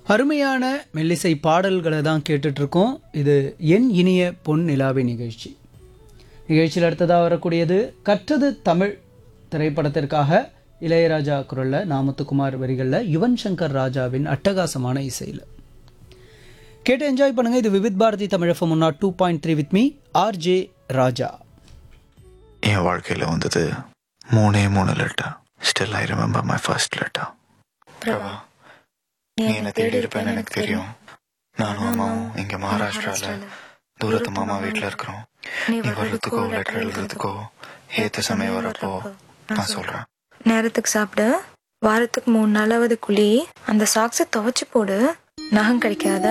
அருமையான மெல்லிசை பாடல்களை தான் கேட்டுட்ருக்கோம் இது என் இனிய பொன் நிலாவி நிகழ்ச்சி நிகழ்ச்சியில் அடுத்ததாக வரக்கூடியது கற்றது தமிழ் திரைப்படத்திற்காக இளையராஜா குரலில் நாமத்துக்குமார் வரிகளில் யுவன் சங்கர் ராஜாவின் அட்டகாசமான இசையில் கேட்டு என்ஜாய் பண்ணுங்க இது விவித் பாரதி தமிழகம் முன்னா two point three with me RJ Raja என் வாழ்க்கையில் வந்தது மூணே மூணு letter still I remember my first letter Prabha நீ என்ன தேடி இருப்பேன்னு எனக்கு தெரியும் நானும் அம்மாவும் இங்க மகாராஷ்டிரால தூரத்து மாமா வீட்ல இருக்கிறோம் நீ வர்றதுக்கோ லெட்டர் எழுதுறதுக்கோ ஏத்த சமயம் வரப்போ நான் சொல்றேன் நேரத்துக்கு சாப்பிடு வாரத்துக்கு மூணு நாளாவது குழி அந்த சாக்ஸை துவைச்சு போடு நகம் கிடைக்காத